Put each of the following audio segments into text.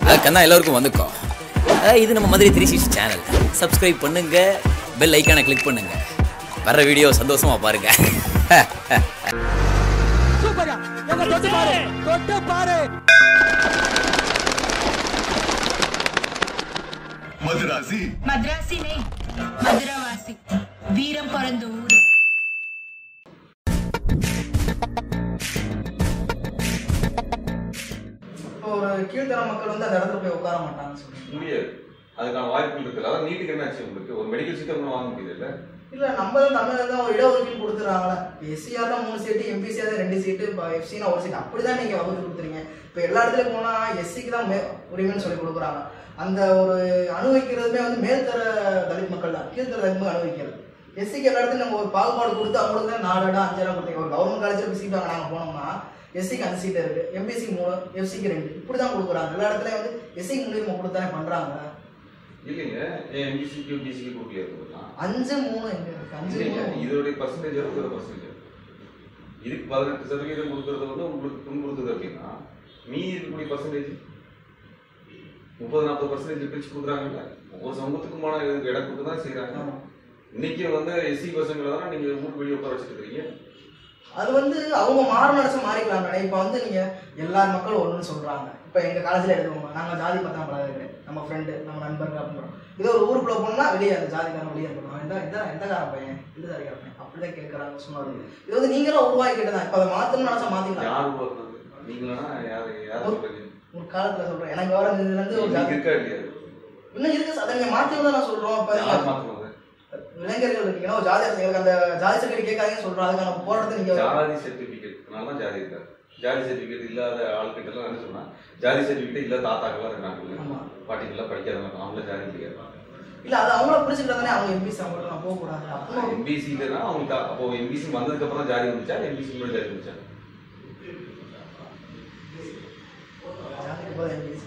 கண்ணா எல்லாருக்கும் வந்துக்கோ அஹ் இது நம்ம Madurai three six channel subscribe பண்ணுங்க பெல் ஐக்கானை கிளிக் பண்ணுங்க வர்ற வீடியோ சந்தோஷமா பாருங்க சூப்பரா எங்க தொட்டு பாரு தொட்டு பாரு మద్రాసి మద్రాసినే మధురవాసి వీరం పొరంద ఊరు இப்போ ஒரு கீழ்த்தர மக்கள் வந்து அந்த இடத்துல போய் உட்கார மாட்டாங்கன்னு சொல்றீங்க முடியாது அதுக்கான வாய்ப்புகள் இருக்குல்ல அதான் நீட்டுக்கு என்னாச்சு உங்களுக்கு ஒரு மெடிக்கல் சீட் ஒன்றும் வாங்க முடியுது இல்ல இல்ல நம்ம தான் தமிழ்ல தான் ஒரு இடஒதுக்கீடு கொடுத்துறாங்களே எஸ்சிஆர் தான் மூணு சீட்டு எம்பிசிஆர் தான் ரெண்டு சீட்டு இப்போ எஃப்சினா ஒரு சீட் அப்படிதான் நீங்க வகுத்து கொடுத்துறீங்க இப்போ எல்லா இடத்துலயும் போனா எஸ்சிக்கு தான் மே உரிமைன்னு சொல்லி கொடுக்குறாங்க அந்த ஒரு அனுபவிக்கிறதுமே வந்து மேல்தர தலித் மக்கள் தான் கீழ்த்தர தலித் மக்கள் அனுபவிக்கிறது எஸ்சிக்கு எல்லா இடத்துலையும் நம்ம ஒரு பாகுபாடு கொடுத்து அவங்களுக்கு தான் நாலு இடம் அஞ்சு இடம் கொடுத்தீங்க ஒரு கவர்மெண்ட் காலேஜில் போய் சீட் வாங்க நாங்கள் போனோம்னா எஸ்சிக்கு அஞ்சு சீட் இருக்கு எம்பிசி மூணு எஃப்சிக்கு ரெண்டு இப்படி தான் கொடுக்குறாங்க எல்லா இடத்துலயும் வந்து எஸ்சிக்கு முன்னுரிமை கொடுத்தானே பண்றாங்க இல்லைங்க ஏன் எம்பிசிக்கு யூபிசிக்கு கொடுக்கலையா இருக்கலாம் அஞ்சு மூணு எங்க இருக்கு அஞ்சு இல்லைங்க மூணு இதோடைய பர்சன்டேஜ் இருபது பர்சன்டேஜ் இதுக்கு பதினெட்டு சதவீதம் கொடுக்கறது வந்து உங்களுக்கு துன்புறுத்துது அப்படின்னா மீதி இருக்கக்கூடிய பர்சன்டேஜ் முப்பது நாற்பது பர்சன்டேஜ் பிரிச்சு கொடுக்குறாங்கல்ல ஒவ்வொரு சமூகத்துக்குமான இதுக்கு இடம் கொடுத்து தான் செய்யறாங்க ஆமா. இன்னைக்கு வந்து எஸ்சி பசங்களை தான் நீங்க ஊருக்கு வெளியே உட்கார வச்சுட்டு இருக்கீங்க அது வந்து அவங்க மாற நினைச்சா மாறிக்கலாம் இப்போ வந்து நீங்க எல்லா மக்களும் ஒண்ணுன்னு சொல்றாங்க இப்போ எங்க காலேஜ்ல எடுத்துக்கோங்க நாங்க ஜாதி பார்த்தா பழகிறேன் நம்ம ஃப்ரெண்டு நம்ம நண்பர்கள் அப்படின்றோம் இதே ஒரு ஊருக்குள்ள போனா வெளியே அந்த ஜாதிக்காரன் வெளியே இருக்கணும் எந்த எந்த எந்த காரன் பையன் இந்த ஜாதிக்கார பையன் அப்படிதான் கேட்கறாங்க சொன்னாரு இது வந்து நீங்களும் உருவாக்கிட்டு தான் இப்போ அதை மாத்தணும்னு நினைச்சா மாத்திக்கலாம் யார் உருவாக்குனது நீங்களா யாரு யார் சொல்றீங்க ஒரு காலத்துல சொல்றேன் எனக்கு வர இதுல இருந்து ஒரு இன்னைக்கு ஜாதி இருக்கா இல்லையா இன்னும் இருக்கு அதை நீங்க மாத்தி தான் நான் சொல்றோம் யார் இப்போ மாத்துறது இளைஞர்கள் இருக்கீங்கன்னா ஒரு ஜாதி அரசியலுக்கு அந்த ஜாதி சர்டிஃபிகேட் கேட்காதீங்கன்னு சொல்றோம் அதுக்கான போராட்டத்தை நீங்க ஜாதி சர்டிபிகேட் தான் ஜாதி இருக்காது ஜாதி சர்டிபிகேட் இல்லாத ஆட்கிட்ட எல்லாம் என்ன சொன்னா ஜாதி சர்டிபிகேட் இல்ல தாத்தாக்கெல்லாம் இருக்காங்க ஆமா. பாட்டிக்கெல்லாம் படிக்காதவங்க அவங்கள ஜாதி இல்லையா இல்ல அது அவங்கள புரிச்சுக்கிட்டா தானே அவங்க எம்பிசி அவங்கள்ட்ட நான் போக கூடாது அப்படின்னு எம்பிசி இல்லைன்னா அவங்க தா- அப்போ எம்பிசி வந்ததுக்கு அப்புறம் தான் ஜாதி வந்துச்சா எம்பிசி முன்னாடி ஜாதி வந்துச்சா ஜாதிக்கு போது எம்பிசி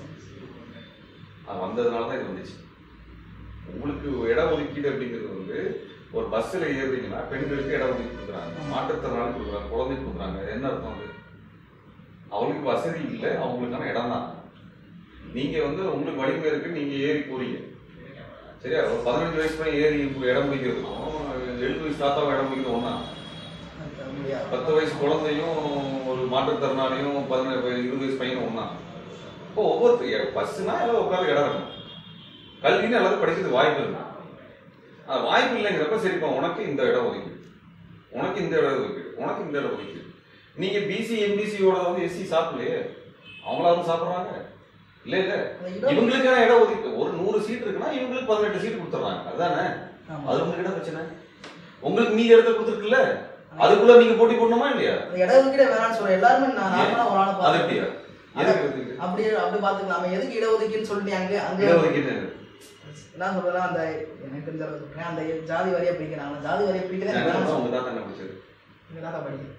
அது வந்ததுனால தான் இது வந்துச்சு உங்களுக்கு இட ஒதுக்கீடு அப்படிங்கிறது வந்து ஒரு பஸ்ஸில் ஏறுறீங்கன்னா பெண்களுக்கு இட ஒதுக்கீடு கொடுக்குறாங்க மாற்றுத்திறனாளி கொடுக்குறாங்க குழந்தைக்கு கொடுக்குறாங்க என்ன அர்த்தம் அது அவங்களுக்கு வசதி இல்லை அவங்களுக்கான இடம் தான் நீங்க வந்து உங்களுக்கு வலிமை இருக்கு நீங்க ஏறி போறீங்க சரியா ஒரு பதினஞ்சு வயசு பையன் ஏறி இப்போ இடம் பிடிக்கிறதுக்கும் எழுபது வயசு தாத்தாவை இடம் பிடிக்கிறது ஒண்ணா அது முடியாது பத்து வயசு குழந்தையும் ஒரு மாற்றுத்திறனாளியும் பதினேழு இருபது வயசு பையனும் ஒண்ணா இப்போ ஒவ்வொருத்தர் பஸ்ஸுனா எல்லாம் உட்காந்து இடம் இருக்கணும் கல்வின்னு எல்லாரும் படிக்கிறது வாய்ப்பு இருக்கு அது வாய்ப்பு இல்லைங்கிறப்ப சரிப்பா உனக்கு இந்த இடம் ஒதுக்கீடு உனக்கு இந்த இடம் ஒதுக்கீடு உனக்கு இந்த இடம் ஒதுக்கீடு நீங்க பிசி எம்பிசியோட வந்து எஸ்சி சாப்பிடலையே அவங்களா வந்து சாப்பிடுறாங்க இல்ல இல்ல அந்த இடம் இவங்களுக்கான இடம் ஒதுக்கீடு ஒரு நூறு சீட் இருக்குன்னா இவங்களுக்கு பதினெட்டு சீட் கொடுத்துறாங்க அதுதானே ஆமா. அது உங்களுக்கு இடம் பிரச்சனை உங்களுக்கு மீதி இடத்த கொடுத்துருக்குல்ல அதுக்குள்ள நீங்க போட்டி போடணுமா இல்லையா அந்த இட ஒதுக்கீடே வேணாம்னு சொல்றேன் எல்லாருமே நான் நார்மலா ஒரு ஆளை அது பார்த்து எப்படியா எதுக்கு ஒதுக்கீடு? அப்படியே அப்படி பாத்துக்கலாம் எதுக்கு இட ஒதுக்கீடுன்னு சொல்லிட்டு அங்க அங்க இட ஒதுக்கீடு என்ன சொல்றேன் அந்த எனக்கு தெரிஞ்ச அளவு சொல்றேன் அந்த ஜாதி வரியா பிரிக்கிறாங்க ஜாதி வரியா பிரிக்கிறதே என்ன எனக்கு வேணாம்னு உங்க சொல்றேன். தாத்தா என்ன பிடிச்சது எங்க தாத்தா படிக்க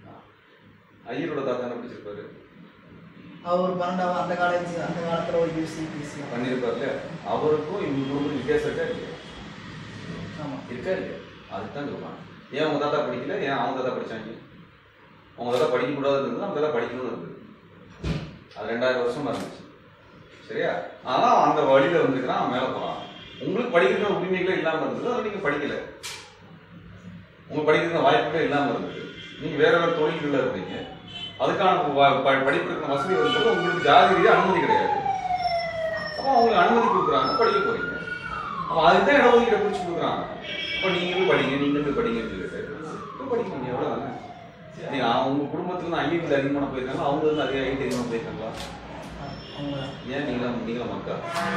ஐயரோட தாத்தா என்ன பிடிச்சிருப்பாரு அவர் பன்னெண்டாவது அந்த காலேஜ் அந்த காலத்துல ஒரு யூசி பிசி பண்ணிருப்பார்ல அவருக்கும் இவங்க குடும்பம் வித்தியாசம் இருக்கா இல்லையா ஆமா இருக்கா இல்லையா அதுதான் சொல்றான் ஏன் உங்க தாத்தா படிக்கல ஏன் அவங்க தாத்தா படிச்சாங்க அவங்க தாத்தா படிக்க கூடாதுன்னு இருந்தது அவங்க தாத்தா படிக்கணும்னு இருந்தது அது ரெண்டாயிரம் வருஷமா இருந்துச்சு சரியா ஆனா அவன் அந்த வழியில வந்துருக்கிறான் அவன் மேல போறான் உங்களுக்கு படிக்கிற உரிமைகளே இல்லாம இருந்தது அதை நீங்க படிக்கல உங்களுக்கு படிக்கிற வாய்ப்புகளே இல்லாம இருந்தது நீங்க வேற வேற தொழில்கள்ல இருந்தீங்க அதுக்கான வ- ப- படிப்பு இருக்கிற வசதி வரும்போது உங்களுக்கு ஜாதி ரீதியா அனுமதி கிடையாது அப்போ அவங்களுக்கு அனுமதி கொடுக்குறாங்க படிக்க போறீங்க அப்போ அதுதான் இட ஒதுக்கீடு பிடிச்சி கொடுக்குறாங்க அப்போ நீங்களும் படிங்க நீங்களும் படிங்கன்னு சொல்லிட்டு இப்போ படிக்கீங்க எவ்வளோதானே நீங்க அவங்க உங்க குடும்பத்துல இருந்து ஐஐடி அதிகமான போயிருக்காங்க அவங்க வந்து அதிக ஐஐடி அதிகமாக போயிருக்காங்களா அவங்க ஏன் நீங்களும் நீங்களும் மக்கா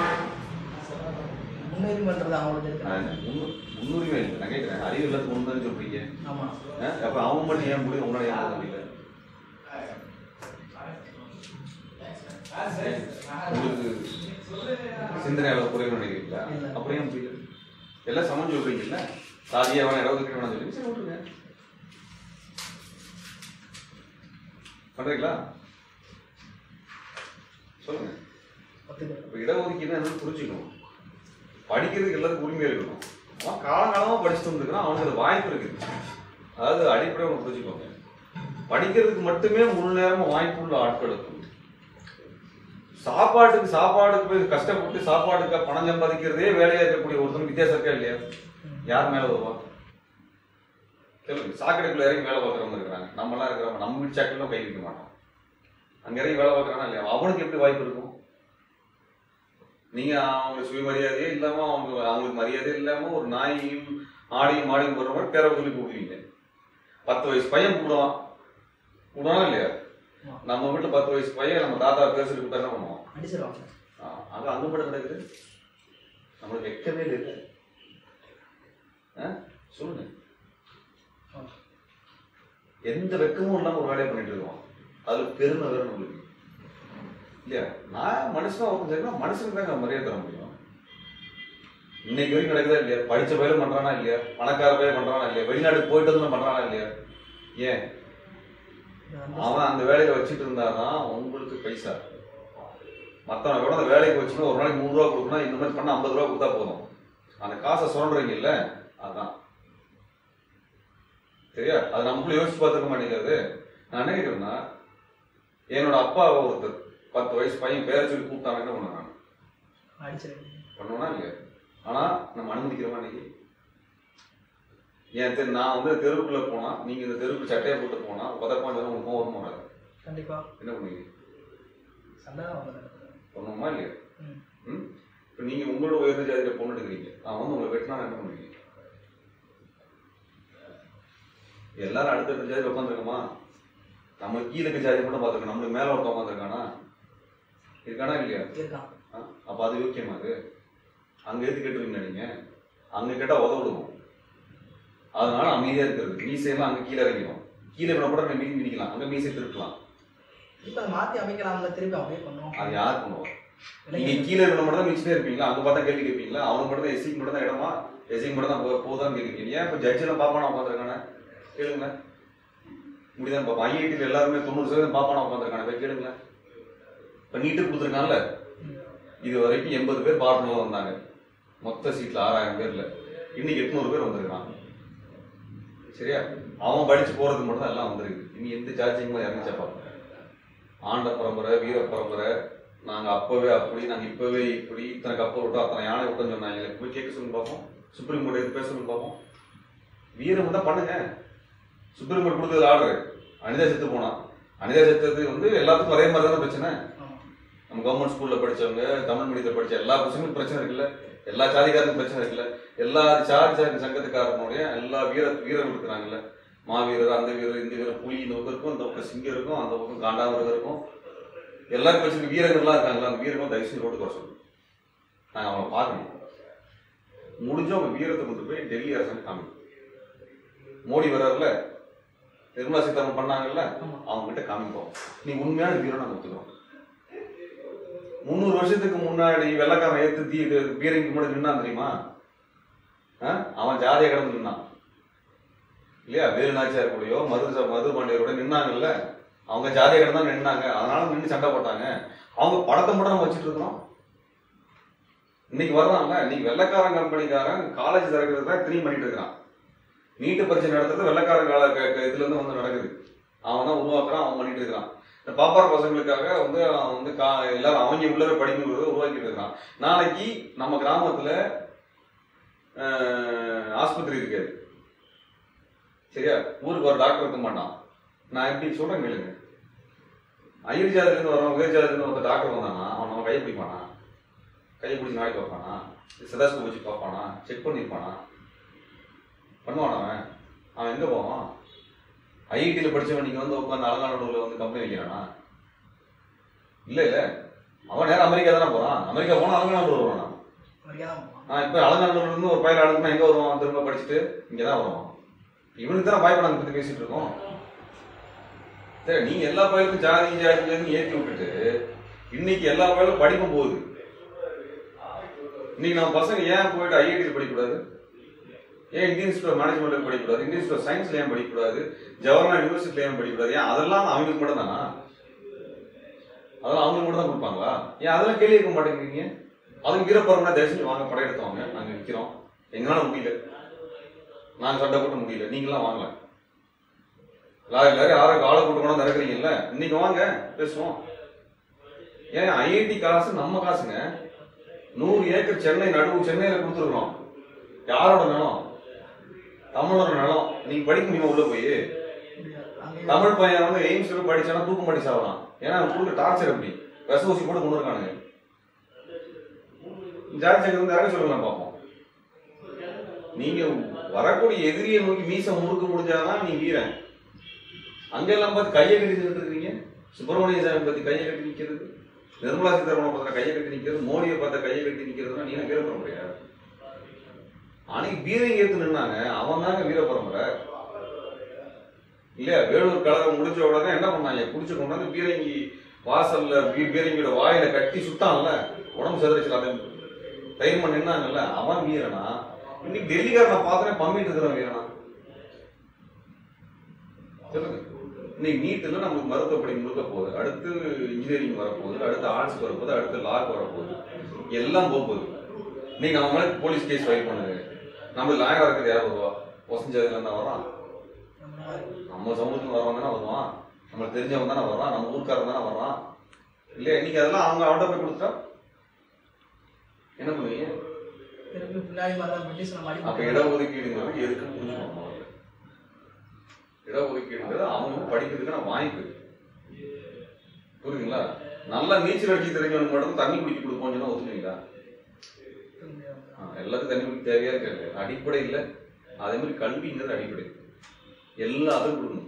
முன்னுரிமைன்றது அவங்களுக்கு இருக்கு நான் முன்னு- முன்னுரிமை இல்லை நான் கேட்குறேன் அறிவு எல்லாத்துக்கும் ஒன்று சொல்றீங்க ஆமா ஆ? அப்ப அவன் மட்டும் ஏன் முடியும் உங்களால ஏன் போக முடியல உங்களுக்கு சிந்தனை அளவு குறைவு நினைக்கிறீங்களா இல்ல. அப்புறம் ஏன் முடியல எல்லாம் சமம் சொல்றீங்கல்ல சாதியா வேணா இடம் ஒதுக்கீடு வேணாம் சொல்லி சரி விட்டுருங்க பண்றீங்களா சொல்லுங்க ஒத்துக்கிறேன் இப்போ இடஒதுக்கீடு என்னன்னு புரிஞ்சுக்கணும் படிக்கிறதுக்கு எல்லாத்துக்கும் உரிமை இருக்கணும் அவன் காலங்காலமா படிச்சுட்டு வந்துருக்கான் அவனுக்கு அது வாய்ப்பு இருக்குது அதாவது அடிப்படை ஒன்று புரிஞ்சுக்கோங்க படிக்கிறதுக்கு மட்டுமே முழு நேரமும் வாய்ப்பு உள்ள ஆட்களுக்கும் சாப்பாட்டுக்கு சாப்பாடுக்கு போய் கஷ்டப்பட்டு சாப்பாடுக்கு பணம் சம்பாதிக்கிறதே வேலையா இருக்கக்கூடிய ஒருத்தன் வித்தியாசம் இருக்கா இல்லையா யார் மேல வருவா சொல்லுங்க சாக்கடைக்குள்ள இறங்கி வேலை பார்க்குறவங்க இருக்கிறாங்க நம்ம எல்லாம் இருக்கிறவங்க நம்ம வீட்டு சாக்கடையில கை வைக்க மாட்டோம் அங்க இறங்கி வேலை பார்க்கறானா இல்லையா அவனுக்கு எப்படி வாய்ப்பு இருக்கும் நீங்க அவங்களுக்கு சுயமரியாதையே இல்லாம அவங்க அவங்களுக்கு மரியாதை இல்லாம ஒரு நாயையும் ஆடையும் மாடையும் போடுற மாதிரி பேரை சொல்லி கூப்பிடுவீங்க பத்து வயசு பையன் கூப்பிடுவான் கூப்பிடுவானா இல்லையா நம்ம வீட்டுல பத்து வயசு பையன் நம்ம தாத்தா பேர் சொல்லி கூப்பிட்டா என்ன பண்ணுவோம் அடிச்சிருவாங்க ஆ, அங்க அங்க மட்டும் கிடக்குது நம்மளுக்கு வெக்கவே இல்லை ஆ? சொல்லுங்க எந்த வெக்கமும் இல்லாம ஒரு வேலையை பண்ணிட்டு இருக்கோம் அதுல பெருமை வேற நம்மளுக்கு இல்லையா நான் மனுஷனா ஒருத்தன் சரினா மனுஷனுக்கு தாங்க மரியாதை தர முடியும் இன்னைக்கு வரைக்கும் நடக்குதா இல்லையா படிச்ச பயிலும் பண்றானா இல்லையா பணக்கார பயிலும் பண்றானா இல்லையா வெளிநாட்டுக்கு போயிட்டு வந்து பண்றானா இல்லையா ஏன் அவன் அந்த வேலையை வச்சுட்டு இருந்தாதான் உங்களுக்கு பைசா மத்தவனை கூட அந்த வேலைக்கு வச்சுட்டு ஒரு நாளைக்கு நூறு ரூபா கொடுக்கணும் இந்த மாதிரி பண்ண ஐம்பது ரூபா கொடுத்தா போதும் அந்த காசை சொல்றீங்க இல்ல அதான் சரியா அது நமக்குள்ள யோசிச்சு பார்த்துக்க மாட்டேங்கிறது நான் என்ன கேட்கறேன்னா என்னோட அப்பா ஒருத்தர் பத்து வயசு பையன் பேரை சொல்லி கூப்பிட்டாங்க என்ன பண்ண நான் அடிச்சிருவாங்க பண்ணுவேனா இல்லையா ஆனா நம்ம அனுமதிக்கிறோமா இன்னைக்கு ஏன் தெரு நான் வந்து தெருவுக்குள்ள போனா நீங்க இந்த தெருவுக்கு சட்டையை போட்டு போனா உதப்பான்னு சொன்னா உங்களுக்கு கோவம் வருமா வராது கண்டிப்பா என்ன பண்ணுவீங்க சண்டை தான் வந்து நடக்குது. பண்ணுவோமா இல்லையா ம். ம் இப்போ நீங்க உங்களோட உயர்ந்த ஜாதியில பொண்ணு எடுக்கிறீங்க அவன் வந்து உங்களை வெட்டினா என்ன பண்ணுவீங்க எல்லாரும் அடுத்தடுத்த ஜாதி உட்காந்துருக்கோமா நம்ம கீழே இருக்க ஜாதி மட்டும் பார்த்துருக்கோம் நம்மளுக்கு மேல ஒருத்தன் உட்காந்துருக்கானா இருக்கானா இல்லையா இருக்கான் ஆ? அப்ப அது யோக்கியமா அது அங்க எது கேட்டுருவீங்க நீங்க அங்க கேட்டா உதவிடுவோம் அதனால அமைதியா இருக்கிறது மீசையெல்லாம் அங்க கீழே இறங்கிடும் கீழே விட கூட மீதி மிதிக்கலாம் அங்க மீசை திருக்கலாம் இப்ப அதை மாத்தி அமைக்கலாம்ல திருப்பி அப்படியே பண்ணுவோம் அது யார் பண்ணுவா நீங்க இளைஞர்கள் கீழே இருக்கிற மட்டும் தான் மிச்சிட்டே இருப்பீங்களா அங்க பார்த்தா கேள்வி கேட்பீங்களா அவனுக்கு மட்டும் தான் எஸ்சிக்கு மட்டும் தான் இடமா எஸ்சிக்கு மட்டும் தான் போ- போதான்னு கேட்குறீங்க ஏன் இப்போ ஜட்ஜ் எல்லாம் பாப்பானா உட்காந்துருக்கானே கேளுங்க முடிதான் பாப்பா ஐஐடியில் எல்லாருமே தொண்ணூறு சதவீதம் பாப்பானா உட்காந்துருக்கானே போய் கேளுங்களேன் இப்போ நீட்டு கொடுத்துருக்கான்ல இது வரைக்கும் எண்பது பேர் பார்ட்னர்ல வந்தாங்க மொத்த சீட்ல ஆறாயிரம் பேர்ல இன்னைக்கு எட்நூறு பேர் வந்திருக்கான் சரியா அவன் படிச்சு போறதுக்கு மட்டும் தான் எல்லாம் வந்திருக்கு இனி எந்த சார்ஜிங்கும் இறங்கிச்சா பாருங்க ஆண்ட பரம்பரை வீர பரம்பரை நாங்க அப்பவே அப்படி நாங்க இப்பவே இப்படி இத்தனை கப்பல் விட்டோம் அத்தனை யானை விட்டோம்னு சொன்னாங்க போய் கேட்க சொல்லி பார்ப்போம் சுப்ரீம் கோர்ட் எது பேச சொல்லி பார்ப்போம் வீரம் தான் பண்ணுங்க சுப்ரீம் கோர்ட் கொடுத்தது ஆர்டர் அனிதா செத்து போனா அனிதா செத்தது வந்து எல்லாத்துக்கும் ஒரே மாதிரி தானே பிரச்சனை ஆமா. நம்ம கவர்மெண்ட் ஸ்கூல்ல படிச்சவங்க தமிழ் மீடியத்தில் படிச்ச எல்லா பசங்களுக்கும் பிரச்சனை இருக்குல்ல எல்லா சாதிக்காரருக்கும் பிரச்சனை இருக்குல்ல எல்லா சாதி சாதி சங்கத்துக்காரனுடைய எல்லா வீர வீரர்கள் இருக்கிறாங்கல்ல மாவீரர் அந்த வீரர் இந்த வீரர் புலி இந்த பக்கம் இருக்கும் இந்த பக்கம் சிங்கம் இருக்கும் அந்த பக்கம் காண்டாமிருகம் இருக்கும் எல்லாரும் பிரச்சனை வீரர்கள்லாம் இருக்காங்களா அந்த வீரர்கள் தயவு செஞ்சு ரோட்டுக்கு வர சொல்லணும் நாங்கள் அவங்கள பார்க்கணும் முடிஞ்ச அவங்க வீரத்தை கொண்டு போய் டெல்லி அரசாங்கம் காமிக்கணும் மோடி வர்றாருல நிர்மலா சீதாராமன் பண்ணாங்கல்ல அவங்க கிட்ட காமிப்போம் நீ உண்மையான வீரன் நாங்கள் ஒத்துக்கிறோம் முந்நூறு வருஷத்துக்கு முன்னாடி வெள்ளக்காரன் ஏத்து தீ பீரங்கி முன்னாடி நின்னான் தெரியுமா ஆ? அவன் ஜாதிய கடந்து நின்னான் இல்லையா வேலு நாச்சியார் கூடயோ மது மது பாண்டியரோட நின்னாங்கல்ல அவங்க ஜாதிய கடந்து தான் நின்னாங்க அதனால நின்று சண்டை போட்டாங்க அவங்க படத்தை மட்டும் நம்ம வச்சுட்டு இருக்கிறோம் இன்னைக்கு வர்றான்ல இன்னைக்கு வெள்ளக்காரன் கம்பெனிக்காரன் காலேஜ் திறக்கிறது தான் க்ளீன் பண்ணிட்டு இருக்கான் நீட்டு பரீட்சை நடத்துறது வெள்ளக்காரன் கால க- க- இதுல இருந்து வந்து நடக்குது அவன் தான் உருவாக்குறான் அவன் பண்ணிட்டு இருக்கான் இந்த பாப்பார் பசங்களுக்காக வந்து அவன் வந்து கா எல்லாரும் அவங்க உள்ளவே படிக்கணுங்கிறத உருவாக்கிட்டு இருக்கான் நாளைக்கு நம்ம கிராமத்துல ஆஹ், ஆஸ்பத்திரி இருக்காது சரியா ஊருக்கு ஒரு டாக்டர் இருக்க மாட்டான் நான் எப்படி சொல்றேன் கேளுங்க அயிர் ஜாதிலேருந்து வரவன் உயர் ஜாதிலேருந்து ஒருத்தர் டாக்டர் வந்தானா அவன் நம்ம கையை பிடிப்பானா கையை பிடிச்சி நாளைக்கு பார்ப்பானா செதாஸ்கோப் வச்சு பார்ப்பானா செக் பண்ணியிருப்பானா பண்ணுவான் அவன் அவன் எங்க போவான் ஐஐடியில் படிச்சவன் நீங்க வந்து உட்காந்து அலங்காநல்லூர்ல வந்து கம்பெனி வைக்கிறானா இல்ல இல்ல அவன் நேரம் அமெரிக்கா தானே போறான் அமெரிக்கா போனா அலங்காநல்லூர் வருவானா மரியாதை பண்ணுவான். நான் இப்ப அலங்காநல்லூர்ல இருந்து ஒரு பயிர் அனுப்புனா எங்க வருவான் திரும்ப படிச்சுட்டு இங்க தான் வருவான் இவனுக்கு தானே வாய்ப்பு பத்தி பேசிட்டு இருக்கோம் சரி நீங்க எல்லா பயிலுக்கும் ஜாதி ஜாதியிலேருந்து ஏற்றி விட்டுட்டு இன்னைக்கு எல்லா பயிலும் படிப்பும் போகுது இன்னைக்கு நம்ம பசங்க ஏன் போயிட்டு ஐஐடி படிக்கக்கூடாது ஏன் இந்தியன் இன்ஸ்டியூட் ஆஃப் மேனேஜ்மெண்ட் படிக்கக்கூடாது இந்தியன் இன்ஸ்டியூட் ஆஃப் சயின்ஸ்ல ஏன் படிக்கக்கூடாது ஜவஹர்லால் யூனிவர்சிட்டில ஏன் படிக்கக்கூடாது ஏன் அதெல்லாம் அவங்களுக்கு மட்டும் தானா அதெல்லாம் அவங்களுக்கு மட்டும் தான் கொடுப்பாங்களா ஏன் அதெல்லாம் கேள்வி கேட்க மாட்டேங்கிறீங்க அதுவும் வீரப்பரம்னா தயவுசெஞ்சு வாங்க படையெடுத்தவங்க நாங்க நிக்கிறோம் எங்களால முடியல நாங்க சண்டை போட்டு முடியல நீங்களாம் வாங்கல எல்லாரும் எல்லாரும் யாரும் ஆளை கூட்டு கொண்டு நடக்கிறீங்கல்ல இன்னைக்கு வாங்க பேசுவோம் ஏன் ஐஐடி காசு நம்ம காசுங்க நூறு ஏக்கர் சென்னை நடுவு சென்னையில கொடுத்துருக்கோம் யாரோட நிலம் தமிழோட நிலம் நீங்க படிக்க முடியுமா உள்ள போய் அங்கே தமிழ் பையன் வந்து எய்ம்ஸ்ல போய் படிச்சானா தூக்கம் படி சாவலாம் ஏன்னா அவன் கொடுக்க டார்ச்சர் எப்படி விஷ ஊசி போட்டு கொண்டு இருக்கானுங்க ஜார்ஜ் வந்து யாரும் சொல்லலாம் பார்ப்போம் நீங்க வரக்கூடிய எதிரியை நோக்கி மீச முறுக்க முடிஞ்சாதான் நீ வீரன் அங்கெல்லாம் பார்த்து கையை கட்டி நின்றுட்டு இருக்கீங்க சுப்பிரமணிய சாமி பத்தி கையை கட்டி நிக்கிறது நிர்மலா சீதாராமன் பார்த்த கையை கட்டி நிக்கிறது மோடியை பார்த்த கையை கட்டி நிக்கிறதுனா நீங்க வீர பரம்பரையா அன்னைக்கு பீரங்கி ஏத்து நின்னாங்க அவன் தாங்க வீர பரம்பரை இல்லையா வேலூர் கழகம் முடிச்ச உடனே என்ன பண்ணாங்க குடிச்சு கொண்டாந்து பீரங்கி வாசல்ல பீ- பீரங்கியோட வாயில கட்டி சுட்டான்ல உடம்பு செதறிச்சு அதை தைரியமா நின்னாங்கல்ல அவன் வீரனா இன்னைக்கு டெல்லிக்காரனை பார்த்தனே பம்பிட்டு இருக்கிறவன் வீரனா சொல்லுங்க இன்னைக்கு நீட்ல நமக்கு மருத்துவ படி முழுக்க போகுது அடுத்து இன்ஜினியரிங் வரப்போகுது அடுத்து ஆர்ட்ஸ் வரப்போகுது அடுத்து லாக் வரப்போகுது எல்லாம் போக போகுது நீங்க அவன் மேல போலீஸ் கேஸ் ஃபைல் பண்ணுங்க நம்ம லாயர் இருக்கிறது யார் வருவா வசஞ்சதுல இருந்தா வரான் நம்ம சமூகத்துல வரவன் தானே வருவான் நம்மளுக்கு தெரிஞ்சவன் தானே வர்றான் நம்ம ஊர்க்காரன் தானே வர்றான் இல்லையா இன்னைக்கு அதெல்லாம் அவங்க அவன்கிட்ட போய் கொடுத்தா என்ன பண்ணுவீங்க திருப்பி பின்னாடி மாதிரி தான் பிரிட்டிஷ் நம்ம அப்ப அடிப்போம் இடஒதுக்கீடுங்கிறது எதுக்கு புரிஞ்சுக்கணும் முதல்ல. இடஒதுக்கீடுங்கிறது அவங்க படிக்கிறதுக்கான வாய்ப்பு புரியுதுங்களா நல்லா நீச்சல் அடிச்சு தெரிஞ்சவனுக்கு மட்டும் தண்ணி குடிக்க கொடுப்போம்னு சொன்னா ஒத்துக்குவீங்களா ஆ, எல்லாத்துக்கும் தண்ணி குடிக்க தேவையா இருக்காது அடிப்படை இல்ல அதே மாதிரி கல்விங்கிறது அடிப்படை எல்லாத்துக்கும் கொடுக்கணும்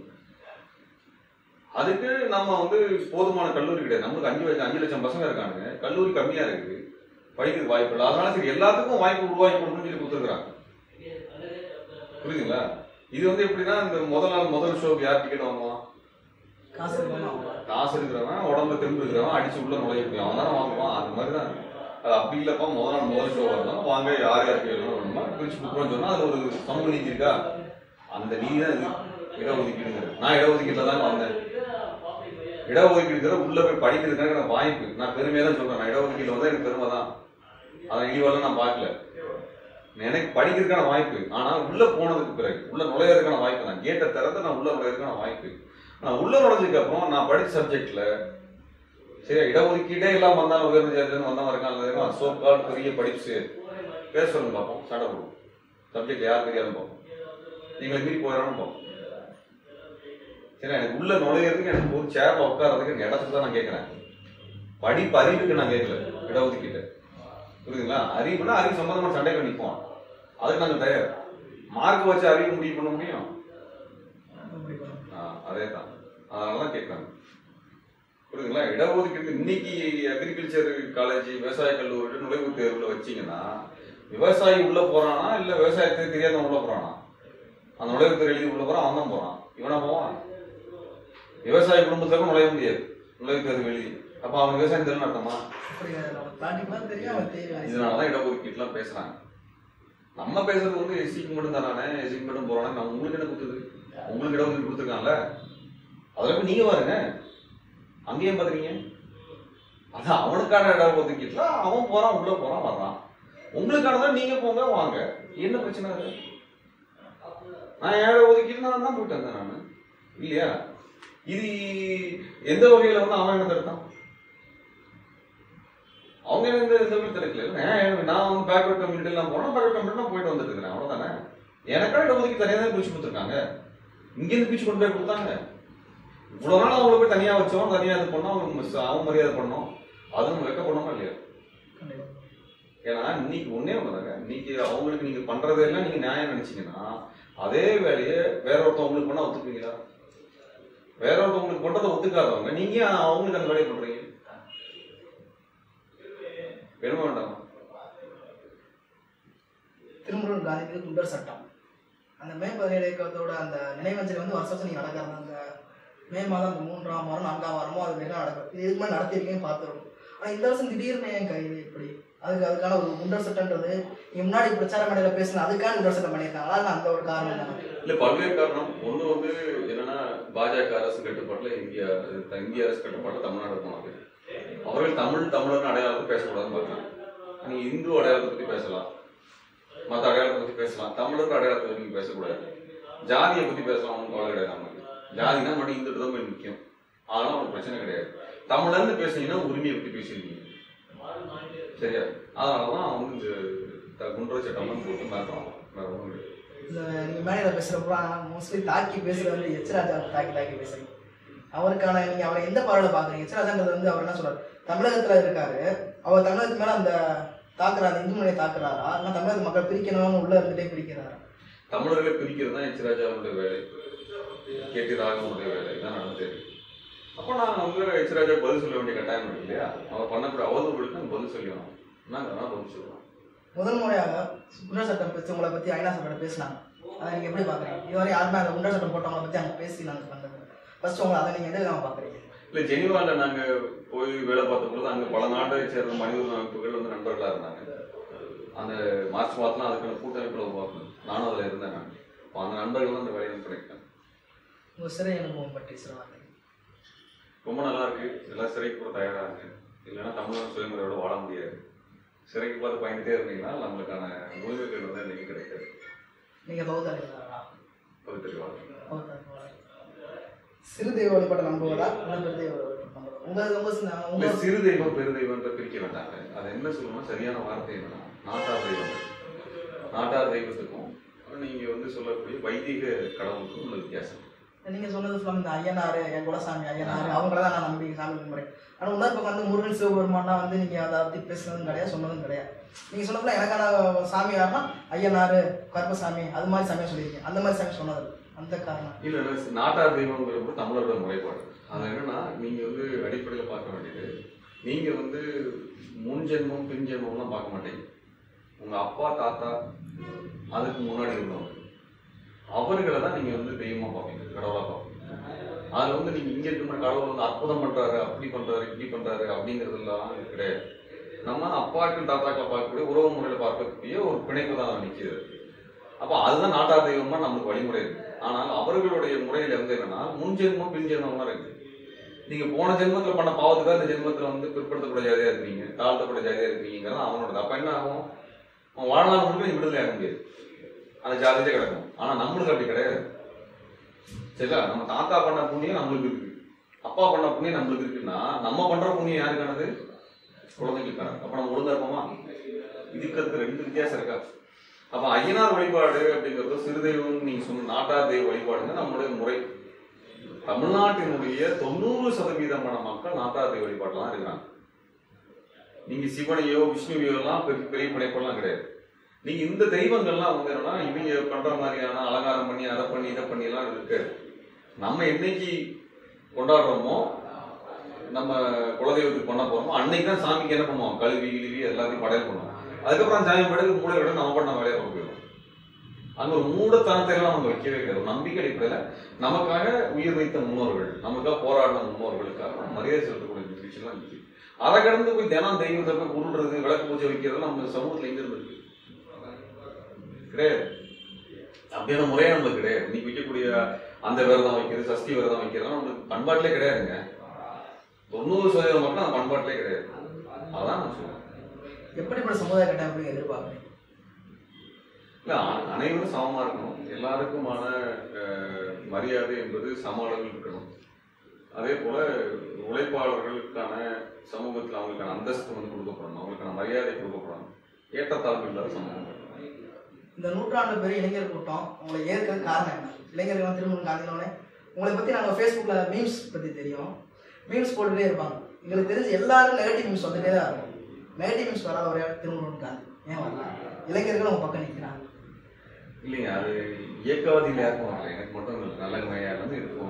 அதுக்கு நம்ம வந்து போதுமான கல்லூரி கிடையாது நம்மளுக்கு அஞ்சு லட்சம் அஞ்சு லட்சம் பசங்க இருக்கானுங்க கல்லூரி கம்மியா இருக்குது படிக்கிறதுக்கு வாய்ப்பு இல்லை அதனால சரி எல்லாத்துக்கும் வாய்ப்பு உருவாக்கி கொடுக்கணும்னு சொல்லி கொடுத்துருக்காங்க புரியுதுங்களா இது வந்து எப்படின்னா இந்த முதல் நாள் முதல் ஷோக்கு யார் டிக்கெட் வாங்குவான் காசு இருக்கணும் காசு இருக்கிறவன் உடம்புல திரும்ப இருக்கிறவன் அடிச்சு உள்ள நுழைய முடியும் அவன் தானே வாங்குவான் அந்த மாதிரி தான் அது அப்படி இல்லப்பா முதல் நாள் முதல் ஷோ வரணும் வாங்க யார் யாருக்கு வேணும் வேணுமா பிரிச்சு கொடுக்குறோம்னு சொன்னா அது ஒரு சமூக நீதி இருக்கா அந்த நீதி தான் இது இடஒதுக்கீடுங்கிறது நான் இடஒதுக்கீட்டுல தான் வந்தேன் இடஒதுக்கீடுங்கிற உள்ள போய் படிக்கிறதுக்கான எனக்கு வாய்ப்பு நான் பெருமையா தான் சொல்றேன் நான் இடஒதுக்கீடு வந்து எனக்கு பெருமை தான் அதை இழிவெல்லாம் நான் பார்க்கல எனக்கு படிக்கிறதுக்கான வாய்ப்பு ஆனா உள்ள போனதுக்கு பிறகு உள்ள நுழையறதுக்கான வாய்ப்பு தான் கேட்டை திறந்து நான் உள்ள நுழையறதுக்கான வாய்ப்பு நான் உள்ள நுழைஞ்சதுக்கு அப்புறம் நான் படிச்ச சப்ஜெக்ட்ல சரி இடஒதுக்கீடே இல்லாம வந்தாலும் உயர்ந்த ஜாதியில வந்தவன் இருக்கான் சோ கால் பெரிய படிப்பு பேச சொல்லுங்க பார்ப்போம் சண்டை போடுவோம் சப்ஜெக்ட் யார் தெரியாதுன்னு பார்ப்போம் நீங்களை மீறி போயிடறான்னு பார்ப்போம் சரி எனக்கு உள்ள நுழையிறதுக்கு எனக்கு ஒரு சேர்ல உட்கார்றதுக்கு எனக்கு இடத்துக்கு தான் நான் கேட்கறேன் படிப்பு அறிவுக்கு நான் கேட்கல இடஒதுக்கீட்டு புரியுதுங்களா அறிவுனா அறிவு சம்பந்தமான சண்டைகள் நிற்போம் அதுக்கு நாங்க தயார் மார்க் வச்சு அறிவு முடிவு பண்ண முடியும் அதே தான் அதனால தான் கேட்கறாங்க புரியுதுங்களா இடஒதுக்கீடு இன்னைக்கு அக்ரிகல்ச்சர் காலேஜ் விவசாய கல்லூரி நுழைவுத் தேர்வுல வச்சீங்கன்னா விவசாயி உள்ள போறானா இல்ல விவசாயத்தை தெரியாதவன் உள்ள போறானா அந்த நுழைவுத் தேர்வு எழுதி உள்ள போறான் அவன் தான் போறான் இவனா போவான் விவசாய குடும்பத்துல நுழைய முடியாது நுழைவுத் தேர்வு எழுதி அப்ப அவன் விவசாயம் தெரியும் அர்த்தமா அப்படி நம்ம தாண்டிக்கலாம் தெரியும் அவன் தெரியும் இதனாலதான் இடஒதுக்கீட்டுலாம் பேசுறாங்க நம்ம பேசுறது வந்து எஸ்சிக்கு மட்டும் தானே எஸ்சிக்கு மட்டும் போறானே நம்ம உங்களுக்கு என்ன கொடுத்தது உங்களுக்கு இடஒதுக்கீடு கொடுத்துருக்காங்கல்ல அதுல போய் நீங்க பாருங்க அங்கேயும் பாக்குறீங்க அதான் அவனுக்கான இடஒதுக்கீட்டுல அவன் போறான் உள்ள போறான் வர்றான் உங்களுக்கானதான் நீங்க போங்க வாங்க என்ன பிரச்சனை அது நான் ஏழை ஒதுக்கீட்டு நான் தான் போயிட்டு வந்தேன் நான் இல்லையா இது எந்த வகையில வந்து அவன் என்ன தடுத்தான் அவங்க எந்த எந்த வீடு திறக்கல நான் நான் வந்து பேக்வர்ட் கம்யூனிட்டி எல்லாம் போனா பேக்வர்ட் கம்யூனிட்டி போயிட்டு வந்துட்டு இருக்கிறேன் அவ்வளவுதானே எனக்காக இடஒதுக்கீடு தனியாக தான் பிரிச்சு கொடுத்துருக்காங்க இங்க இருந்து பிரிச்சு கொண்டு போய் கொடுத்தாங்க இவ்வளவு நாள் அவங்கள போய் தனியா வச்சோம் தனியா இது பண்ணோம் அவங்க மிஸ்- அவன் மரியாதை பண்ணோம் அது நம்ம வைக்க பண்ணோமா இல்லையா கண்டிப்பா ஏன்னா இன்னைக்கு ஒண்ணே ஒண்ணுதாங்க இன்னைக்கு அவங்களுக்கு நீங்க பண்றதெல்லாம் நீங்க நியாயம் நினைச்சீங்கன்னா அதே வேலையை வேற ஒருத்தவங்களுக்கு பண்ணா ஒத்துக்குவீங்களா வேற ஒருத்தவங்களுக்கு பண்றதை ஒத்துக்காதவங்க நீங்க ஏன் அவங்களுக்கு அந்த வேலையை பண்றீங்க வேணுமா வேண்டாமா திருமுருகன் காந்தி மீது குண்டர் சட்டம் அந்த மே பதினேழு இயக்கத்தோட அந்த நினைவஞ்சலி வந்து வருஷம் வருஷம் நீங்கள் நடக்கிறது அந்த மே மாதம் அந்த மூன்றாம் வாரம் நான்காம் வாரமோ அது மிக நடக்கும் இது இதுக்கு முன்னாடி நடத்திருக்கேன் பார்த்துருக்கோம் ஆனால் இந்த வருஷம் திடீர்னு ஏன் கைது இப்படி அதுக்கு அதுக்கான ஒரு குண்டர் சட்டன்றது நீங்க முன்னாடி பிரச்சார மேடையில் பேசின அதுக்கான குண்டர் சட்டம் பண்ணியிருக்காங்களா இல்லை அந்த ஒரு காரணம் தான் இல்ல பல்வேறு காரணம் ஒண்ணு வந்து என்னன்னா பாஜக அரசு கட்டுப்பாட்டுல இந்தியா இந்திய அரசு கட்டுப்பாட்டுல தமிழ்நாடு போனாங்க அவர்கள் தமிழ் தமிழர்னு அடையாளத்தை பேசக்கூடாதுன்னு பார்த்தாங்க நீங்க இந்து அடையாளத்தை பத்தி பேசலாம் மத்த அடையாளத்தை பத்தி பேசலாம் தமிழர் அடையாளத்தை பத்தி பேசக்கூடாது ஜாதியை பத்தி பேசலாம் ஒன்றும் கவலை கிடையாது நமக்கு ஜாதினா மட்டும் இந்துட்டு தான் போய் முக்கியம் அதெல்லாம் ஒரு பிரச்சனை கிடையாது தமிழ்லேருந்து பேசுனீங்கன்னா உரிமையை பற்றி பேசியிருக்கீங்க சரியா அதனாலதான் வந்து இந்த த- குண்டர் சட்டம்லாம் போட்டு மாற்றோம் வேற ஒன்றும் கிடையாது இந்த நீங்க மேடையில் பேசுறப்ப மோஸ்ட்லி தாக்கி பேசுறது வந்து எச்ராஜா தாக்கி தாக்கி பேசுறீங்க அவருக்கான நீங்க அவரை எந்த பார்வையில பாக்குறீங்க எச்ராஜான்றது வந்து அவர் என்ன சொல்றாரு தமிழகத்துல இருக்காரு அவர் தமிழகத்து மேல அந்த தாக்குறாரு அந்த இந்து மொழியை தாக்குறாரா இல்ல தமிழக மக்கள் பிரிக்கணும்னு உள்ள இருந்துட்டே பிரிக்கிறாரா தமிழர்களை பிரிக்கிறது தான் எச் ராஜாவுடைய வேலை கேட்டி ராகவனுடைய வேலை தான் நடந்தது அப்போ நான் வந்து எச் ராஜா பதில் சொல்ல வேண்டிய கட்டாயம் இருக்கு இல்லையா அவர் பண்ணக்கூடிய அவதூறுகளுக்கு நான் பதில் சொல்லணும் நாங்கள் தான் பதில் சொல்லுவோம் முதல் முறையாக குண்டர் சட்டம் பற்றி உங்களை பத்தி ஐநா சபையில பேசினாங்க அதை நீங்க எப்படி பாக்குறீங்க இதுவரை யாருமே அந்த குண்டர் சட்டம் போட்டவங்களை பத்தி அங்க பேசி நாங்க பண்ணது ஃபர்ஸ்ட் உங்களை அதை நீங்க எந்த விதமா பாக்குறீங்க இல்லை ஜெனிவாவில் நாங்கள் போய் வேலை பார்த்த பொழுது அங்கே பல நாட்டை சேர்ந்த மனித உரிமை அமைப்புகள் வந்து நண்பர்களாக இருந்தாங்க அந்த மார்ச் மாதம் அதுக்கான கூட்டமைப்பில் உருவாக்கணும் நானும் அதில் இருந்தேன் நான் அப்போ அந்த நண்பர்கள் தான் அந்த வேலையை கிடைக்கும் உங்க சிறை அனுபவம் பற்றி சொல்லுவாங்க ரொம்ப நல்லா இருக்கு எல்லாம் சிறைக்கு கூட தயாரா இருக்கு இல்லைன்னா தமிழக சுயமுறையோட வாழ முடியாது சிறைக்கு பார்த்து பயந்துட்டே இருந்தீங்கன்னா நம்மளுக்கான உரிமைகள் வந்து இன்னைக்கு கிடைக்காது நீங்க பௌத்தாளிகளா பகுத்தறி வாழ்க்கை சிறு தெய்வ வழிபாட்டை நம்புவதா இல்ல பெரு தெய்வ வழிபாட்டை நம்புவதா உங்க உங்க சின்ன- இல்ல உங்க சிறு தெய்வம் பெரு தெய்வம்ன்ற பிரிக்க வேண்டாங்க அது என்ன சொல்லணும்னா சரியான வார்த்தை என்னன்னா நாட்டார் தெய்வம் நாட்டார் தெய்வத்துக்கும் நீங்க வந்து சொல்லக்கூடிய வைதிக கடவுளுக்கும் உள்ள வித்தியாசம் நீங்க சொன்னது ஃபுல்லாக இந்த ஐயனாரு என் குலசாமி ஐயனாரு அவங்கள தான் நான் நம்பி சாமி கும்பிட்றேன் ஆனா இன்னொரு பக்கம் வந்து முருகன் சிவபெருமானா வந்து நீங்க அதை பத்தி பேசுனதும் கிடையாது சொன்னதும் கிடையாது நீங்க சொன்னதுல எனக்கான சாமி யாருன்னா ஐயனாரு கருப்பசாமி அது மாதிரி சாமியை சொல்லியிருக்கீங்க அந்த மாதிரி சாமி சொன்னது இல்ல. அந்த காரணம் இல்ல இல்ல, நாட்டார் தெய்வங்கிறது தமிழரோட முறைப்பாடு அது என்னன்னா நீங்க வந்து அடிப்படையில பார்க்க வேண்டியது நீங்க வந்து முன் ஜென்மம் பின் ஜென்மம்லாம் பார்க்க மாட்டீங்க உங்க அப்பா தாத்தா அதுக்கு முன்னாடி இருந்தவங்க அவர்களை தான் நீங்க வந்து தெய்வமா பார்ப்பீங்க கடவுளா பார்ப்பீங்க அதுல வந்து நீங்க இங்க இருக்கிற கடவுள் வந்து அற்புதம் பண்றாரு அப்படி பண்றாரு இப்படி பண்றாரு அப்படிங்கறதுலாம் கிடையாது நம்ம அப்பாக்கள் தாத்தாக்களை பார்க்கக்கூடிய உறவு முறையில பார்க்கக்கூடிய ஒரு பிணைப்பு தான் நிக்கிறது அப்போ அதுதான் நாட்டார் தெய்வமா நமக்கு வழிமுறை இருக்கு ஆனால் அவர்களுடைய முறையில இருந்து என்னன்னா முன் ஜென்மம் பின் ஜென்மம்லாம் இருக்கு நீங்க போன ஜென்மத்துல பண்ண பாவத்துக்காக இந்த ஜென்மத்துல வந்து பிற்படுத்தக்கூடிய ஜாதியா இருக்கீங்க தாழ்த்தக்கூடிய ஜாதியா இருக்கீங்கிறது அவனோட அப்ப என்ன ஆகும் அவன் வாழ்நாள் முழுக்க நீ விடுதலை ஆக முடியாது அந்த ஜாதியிலே கிடக்கும் ஆனா நம்மளுக்கு அப்படி கிடையாது சரிங்களா நம்ம தாத்தா பண்ண புண்ணியம் நம்மளுக்கு இருக்கு அப்பா பண்ண புண்ணியம் நம்மளுக்கு இருக்குன்னா நம்ம பண்ற புண்ணியம் யாருக்கானது குழந்தைகளுக்கானது அப்ப நம்ம ஒழுங்கா இருப்போமா இதுக்கு அதுக்கு ரெண்டு வித்தியாசம் இருக்கா அப்ப ஐயனார் வழிபாடு அப்படிங்கிறது சிறுதெய்வம் நீங்க சொன்ன நாட்டார் தெய்வ வழிபாடுங்க நம்மளுடைய முறை தமிழ்நாட்டினுடைய தொண்ணூறு சதவீதமான மக்கள் நாட்டார் தெய்வ வழிபாடுல தான் இருக்கிறாங்க நீங்க சிவனையோ விஷ்ணுவையோ எல்லாம் பெரிய பெரிய படைப்பெல்லாம் கிடையாது நீங்க இந்த தெய்வங்கள்லாம் வந்து என்னன்னா இவங்க பண்ற மாதிரியான அலங்காரம் பண்ணி அதை பண்ணி இதை பண்ணி எல்லாம் இருக்காது நம்ம என்னைக்கு கொண்டாடுறோமோ நம்ம குலதெய்வத்துக்கு பண்ண போறோமோ அன்னைக்கு தான் சாமிக்கு என்ன பண்ணுவோம் கல்வி கிழுவி எல்லாத்தையும் படையல் பண்ணுவோம் அதுக்கப்புறம் சாமி படையல் மூளை விட நம்ம பண்ண வேலையை பார்க்க போயிடும் அங்க ஒரு மூடத்தனத்தை எல்லாம் நம்ம வைக்கவே கிடையாது ஒரு நம்பிக்கை அடிப்படையில நமக்காக உயிர் வைத்த முன்னோர்கள் நமக்காக போராடின முன்னோர்களுக்காக நம்ம மரியாதை செலுத்தக்கூடிய நிகழ்ச்சியெல்லாம் இருக்கு அதை கடந்து போய் தினம் தெய்வத்தை போய் உருள்றது விளக்கு பூஜை வைக்கிறது நம்ம சமூகத்துல எங்க இருந்து இருக்கு கிடையாது அப்படியான முறையே நம்மளுக்கு கிடையாது இன்னைக்கு வைக்கக்கூடிய அந்த விரதம் வைக்கிறது சஷ்டி விரதம் வைக்கிறதுலாம் நம்மளுக்கு பண்பாட்டிலே கிடையாதுங்க தொண்ணூறு சதவீதம் மட்டும் அந்த பண்பாட்டிலே கிடையாது அதான் நான் சொல்றேன் எப்படிப்பட்ட சமுதாய கட்டமைப்பு எதிர்பார்க்குறீங்க இல்ல அ- அனைவரும் சமமா இருக்கணும் எல்லாருக்குமான அஹ், மரியாதை என்பது சம அளவில் இருக்கணும் அதே போல உழைப்பாளர்களுக்கான சமூகத்தில் அவங்களுக்கான அந்தஸ்து வந்து கொடுக்கப்படணும் அவங்களுக்கான மரியாதை கொடுக்கப்படணும் ஏற்றத்தாழ்வு இல்லாத சமூகம் இந்த நூற்றாண்டு பெரிய இளைஞர் கூட்டம் உங்களை ஏற்கிறது காரணம் என்ன இளைஞர்கள் திருமணம் காந்தினோடனே உங்களை பத்தி நாங்க ஃபேஸ்புக்ல மீம்ஸ் பத்தி தெரியும் மீம்ஸ் போட்டுட்டே இருப்பாங்க எங்களுக்கு தெரிஞ்சு எல்லாரும் நெகட்டிவ் மீம்ஸ் வந்துட்டே தான் இருக்கும் நெகட்டிவ் மீம்ஸ் வராத ஒரே ஆள் திருமணம் காந்தி ஏன் வரல இளைஞர்கள் உங்க பக்கம் நிற்கிறாங்க இல்லைங்க அது இயக்கவாதியில் யாருக்கும் வரல எனக்கு மட்டும் இல்லை நல்ல மையா வந்து இருக்கும்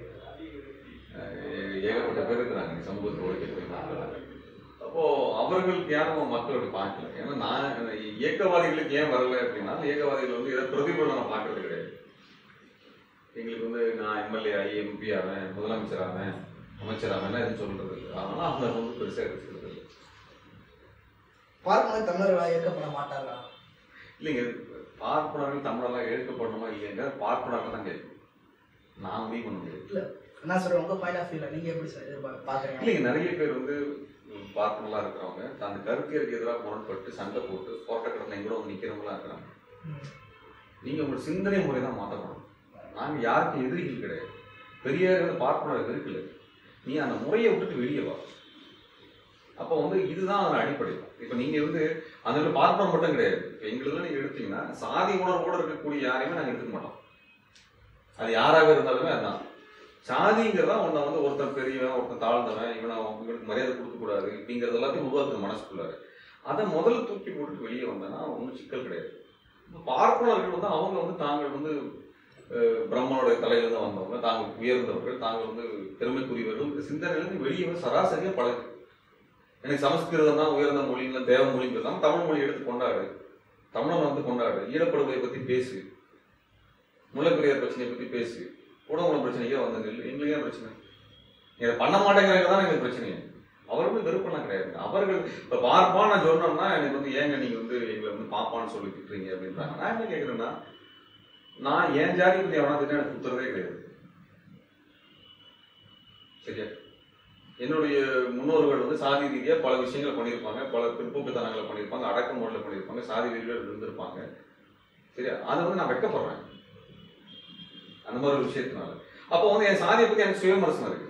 அஹ் ஏகப்பட்ட பேர் இருக்கிறாங்க இந்த சமூகத்தில் உழைக்கக்கூடிய மக்கள் அப்போ அவர்களுக்கு யாரும் மக்கள் அப்படி பார்க்கல ஏன்னா நான் இயக்கவாதிகளுக்கு ஏன் வரல அப்படின்னா இயக்கவாதிகள் வந்து இதை பிரதிபலனை நான் பார்க்கறது கிடையாது எங்களுக்கு வந்து நான் எம்எல்ஏ ஆகி எம்பி ஆவேன் முதலமைச்சர் ஆவேன் அமைச்சர் ஆவேன் எதுவும் சொல்றது இல்லை அதனால அவங்க வந்து பெருசாக எடுத்துக்கிறது இல்லை பார்க்கும்போது தமிழர்களாக ஏற்கப்பட மாட்டார்களா இல்லைங்க பார்ப்பனர்கள் தமிழெல்லாம் எழுக்கப்படணுமா இல்லைங்க பார்ப்பனர்கள் தான் கேட்கும் நான் முடிவு பண்ண முடியாது இல்ல நான் சொல்றேன் உங்க பாயிண்ட் ஆஃப் வியூல நீங்க எப்படி சார் எதிர்பார்க்க பாக்குறீங்க இல்லைங்க நிறைய பேர் வந்து பார்ப்பனர்களாக இருக்கிறவங்க அந்த கருத்தியருக்கு எதிராக முரண்பட்டு சண்டை போட்டு போராட்டத்தில் எங்கூட வந்து நிற்கிறவங்களா இருக்கிறாங்க ம். நீங்க உங்களோட சிந்தனை முறை தான் மாற்றணும் நாங்க யாருக்கும் எதிரிகள் கிடையாது பெரியார் வந்து பார்ப்பனர் எதிர்க்கல நீ அந்த முறையை விட்டுட்டு வெளியே வா அப்போ வந்து இதுதான் அதன் அடிப்படை இப்போ நீங்க வந்து அந்த இடத்துல பார்ப்பனம் மட்டும் கிடையாது இப்போ எங்களுக்கு நீங்க எடுத்தீங்கன்னா சாதி உணர்வோடு இருக்கக்கூடிய யாரையுமே நாங்கள் எடுத்துக்க மாட்டோம் அது யாராக இருந்தாலுமே அதுதான் சாதிங்கிறதா உன்னை வந்து ஒருத்தன் பெரியவன் ஒருத்தன் தாழ்ந்தவன் இவனை இவனுக்கு மரியாதை கொடுக்க கூடாது அப்படிங்கிறது எல்லாத்தையும் உருவாக்குது மனசுக்குள்ளாரு அதை முதல்ல தூக்கி போட்டுட்டு வெளியே வந்தேன்னா ஒன்றும் சிக்கல் கிடையாது இப்ப பார்ப்பனர்கள் வந்து அவங்க வந்து தாங்கள் வந்து அஹ், பிரம்மனுடைய தலையிலிருந்து வந்தவங்க தாங்கள் உயர்ந்தவர்கள் தாங்கள் வந்து பெருமைக்குரியவர்கள் இந்த சிந்தனையிலிருந்து வெளியே வந்து சராசரியா பழகு எனக்கு சமஸ்கிருதம் தான் உயர்ந்த மொழி இல்லை தேவ மொழிங்கிறது தான் தமிழ் மொழி எடுத்து கொண்டாடு தமிழன் வந்து கொண்டாடு ஈழப்படுகொலை பத்தி பேசு முல்லைப்பெரியார் பிரச்சனையை பத்தி பேசு கூடங்குளம் பிரச்சனைக்கே வந்து நில்லு எங்களுக்கு ஏன் பிரச்சனை இதை பண்ண மாட்டேங்கிறது தான் எங்களுக்கு பிரச்சனை அவர்களும் விருப்பம்லாம் கிடையாது அவர்கள் இப்ப பார்ப்பான்னு நான் சொன்னோம்னா எனக்கு வந்து ஏங்க நீங்க வந்து எங்களை வந்து பாப்பான்னு சொல்லி திட்டுறீங்க அப்படின்றாங்க நான் என்ன கேக்குறேன்னா நான் என் ஜாதி பத்தி எவனா திட்டம் எனக்கு குத்துறதே கிடையாது சரியா என்னுடைய முன்னோர்கள் வந்து சாதி ரீதியா பல விஷயங்களை பண்ணியிருப்பாங்க பல பிற்போக்குத்தனங்களை பண்ணியிருப்பாங்க அடக்குமுறையில் பண்ணியிருப்பாங்க சாதி ரீதியில் இருந்திருப்பாங்க சரியா அதை வந்து நான் வெட்கப்படுறேன் அந்த மாதிரி ஒரு விஷயத்தினால அப்போ வந்து என் சாதியை பத்தி எனக்கு சுயமரசனம் இருக்கு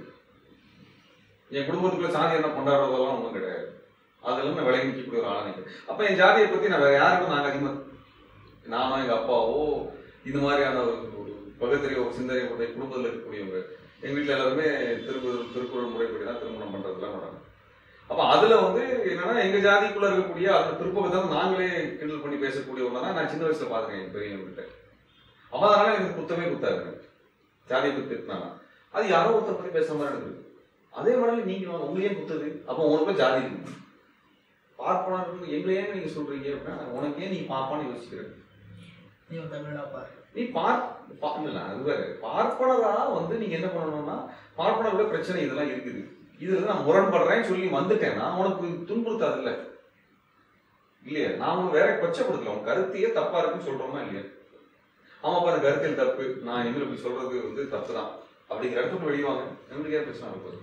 என் குடும்பத்துக்குள்ள சாதி என்ன கொண்டாடுறதெல்லாம் ஒன்றும் கிடையாது அதெல்லாம் நான் விலகி நிற்கக்கூடிய ஒரு ஆளா நிற்கிறேன் அப்போ என் ஜாதியை பத்தி நான் வேற யாருக்கும் நாங்கள் அதிகமாக நானோ எங்க அப்பாவோ இது மாதிரியான ஒரு ஒரு பகுத்தறிவு ஒரு சிந்தனை கொண்ட குடும்பத்தில் இருக்கக்கூடியவங்க எங்க வீட்டில் எல்லாருமே திருக்குறள் திருக்குறள் முறைப்படி தான் திருமணம் பண்றதுலாம் நடக்கும் அப்ப அதுல வந்து என்னன்னா எங்க ஜாதிக்குள்ள இருக்கக்கூடிய அந்த பிற்போக்கத்தை நாங்களே கிண்டல் பண்ணி பேசக்கூடியவங்க தான் நான் சின்ன வயசுல பாத்துருக்கேன் என் பெரியவங்க கிட்ட அப்ப அதனால எனக்கு குத்தமே குத்தாது எனக்கு ஜாதியை பத்தி திட்டினாங்க அது யாரோ ஒருத்தர் பத்தி பேசுற மாதிரி எனக்கு இருக்கு அதே மாதிரி நீங்க வாங்க, உங்களுக்கு ஏன் குத்துது அப்ப உங்களுக்கு ஜாதி இருக்கு பார்ப்பனர் எங்களை ஏன் நீங்க சொல்றீங்க அப்படின்னா உனக்கு ஏன் நீ பாப்பான்னு யோசிக்கிறேன் நீ ஒரு தமிழா பாரு நீ பார் பா- இல்ல அது வேற பார்ப்பனரா வந்து நீங்க என்ன பண்ணணும்னா பார்ப்பனரோட பிரச்சனை இதெல்லாம் இருக்குது இதுல நான் முரண்படுறேன்னு சொல்லி வந்துட்டேன்னா உனக்கு துன்புறுத்தாது இல்ல இல்லையா நான் உனக்கு வேற கொச்சப்படுத்தல உன் கருத்தையே தப்பா இருக்குன்னு சொல்றோமா இல்லையா ஆமா பாரு கருத்தியல் தப்பு நான் இனிமேல் இப்படி சொல்றது வந்து தப்பு தான் அப்படிங்கிற இடத்துக்கு வெளியுவாங்க எங்களுக்கு ஏன் பிரச்சனை இருப்பது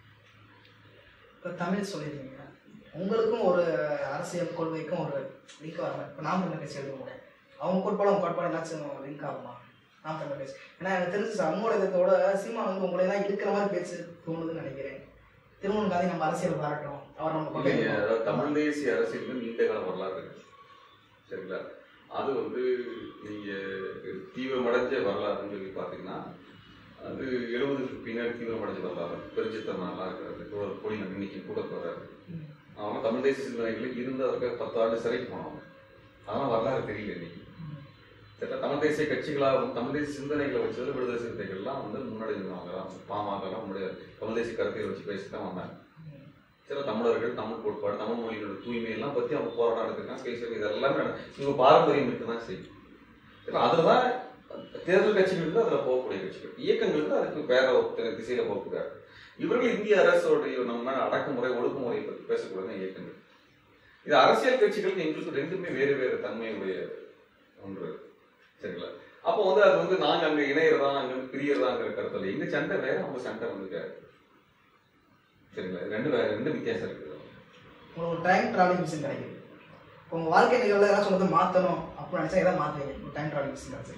இப்போ தமிழ் சொல்லியிருக்கீங்க உங்களுக்கும் ஒரு அரசியல் கொள்கைக்கும் ஒரு லிங்க் வர இப்போ நாம் தமிழ் கட்சி எழுதுவோம் அவங்க கோட்பாடு அவங்க கோட்பாடு என்னாச்சும் லிங்க் ஆகுமா நாம் தமிழ் கட்சி ஏன்னா எனக்கு தெரிஞ்சு சமூகத்தோட சீமா வந்து உங்களை தான் இருக்கிற மாதிரி பேச்சு தோணுதுன்னு நினைக்கிறேன் திருமணம் காந்தி நம்ம அரசியல் பாராட்டும் அவர் நம்ம இல்லைங்க பக்கம் அதாவது தமிழ் தேசிய அரசியல் வந்து நீண்ட கால வரலாறு இருக்கு சரிங்களா அது வந்து நீங்க தீவிரமடைஞ்ச வரலாறுன்னு சொல்லி பார்த்தீங்கன்னா அது எழுபதுக்கு பின்னாடி தீவிரமடைஞ்ச வரலாறு பெருஞ்சித்தனாலாம் இருக்கிறது கூட பொடி இன்னைக்கு கூட வர்றாரு அவங்க தமிழ் தேசிய சிந்தனைகள் இருந்து அதற்கு பத்து ஆண்டு சிறைக்கு போனவங்க அதெல்லாம் வரலாறு தெரியல இன்னைக்கு சரிங்களா தமிழ் தேசிய கட்சிகளாக வந்து தமிழ் தேசிய சிந்தனைகளை வச்சது விடுதலை சிறுத்தைகள்லாம் வந்து முன்னாடி பாமகலாம் முடியாது தமிழ் தேசிய கருத்தை வச்சு பேசி தான் வந்தாங்க சில தமிழர்கள் தமிழ் கோட்பாடு தமிழ் மொழியோட தூய்மை எல்லாம் பத்தி அவங்க போராட்டம் எடுத்துருக்காங்க பேசுறது இதெல்லாம் இவங்க பாரம்பரியம் இருக்கு தான் செய்யும் ஏன்னா அதுலதான் தேர்தல் கட்சிகள் இருந்து அதுல போகக்கூடிய கட்சிகள் இயக்கங்கள் இருந்து அதுக்கு வேற ஒரு திசையில போகக்கூடாது இவர்கள் இந்திய அரசோடைய நம்ம அடக்குமுறை ஒடுக்குமுறையை பத்தி பேசக்கூடிய இயக்கங்கள் இது அரசியல் கட்சிகளுக்கு எங்களுக்கு ரெண்டுமே வேறு வேறு தன்மையுடைய ஒன்று சரிங்களா அப்போ வந்து அது வந்து நாங்க அங்க இணையறதா அங்க பிரியறதாங்கிற கருத்துல எங்க சண்டை வேற அவங்க சண்டை வந்து வேற சரிங்களா இது ரெண்டு வேற ரெண்டு வித்தியாசம் இருக்குது உங்களுக்கு ஒரு டைம் டிராவலிங் மிஷின் கிடைக்குது இப்போ உங்கள் வாழ்க்கை நிகழ்வில் ஏதாச்சும் வந்து மாற்றணும் அப்படின்னு நினச்சா எதாவது மாற்றுவீங்க ஒரு டைம் டிராவலிங் மிஷின் கிடச்சி